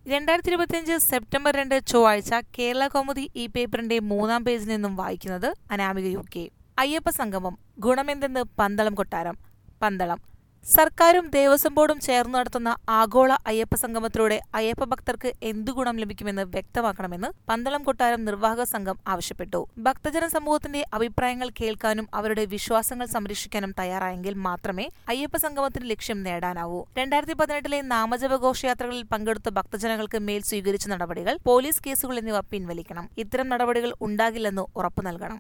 രണ്ടായിരത്തി ഇരുപത്തിയഞ്ച് സെപ്റ്റംബർ രണ്ട് ചൊവ്വാഴ്ച കേരള കൗമുദി ഈ പേപ്പറിന്റെ മൂന്നാം പേജിൽ നിന്നും വായിക്കുന്നത് അനാമിക യു കെ അയ്യപ്പ സംഗമം ഗുണമെന്തെന്ന് പന്തളം കൊട്ടാരം പന്തളം സർക്കാരും ദേവസ്വം ബോർഡും ചേർന്ന് നടത്തുന്ന ആഗോള അയ്യപ്പ സംഗമത്തിലൂടെ അയ്യപ്പ ഭക്തർക്ക് എന്തു ഗുണം ലഭിക്കുമെന്ന് വ്യക്തമാക്കണമെന്ന് പന്തളം കൊട്ടാരം നിർവാഹക സംഘം ആവശ്യപ്പെട്ടു ഭക്തജന സമൂഹത്തിന്റെ അഭിപ്രായങ്ങൾ കേൾക്കാനും അവരുടെ വിശ്വാസങ്ങൾ സംരക്ഷിക്കാനും തയ്യാറായെങ്കിൽ മാത്രമേ അയ്യപ്പ സംഗമത്തിന്റെ ലക്ഷ്യം നേടാനാവൂ രണ്ടായിരത്തി പതിനെട്ടിലെ നാമജപ ഘോഷയാത്രകളിൽ പങ്കെടുത്ത ഭക്തജനങ്ങൾക്ക് മേൽ സ്വീകരിച്ച നടപടികൾ പോലീസ് കേസുകൾ എന്നിവ പിൻവലിക്കണം ഇത്തരം നടപടികൾ ഉണ്ടാകില്ലെന്ന് ഉറപ്പു നൽകണം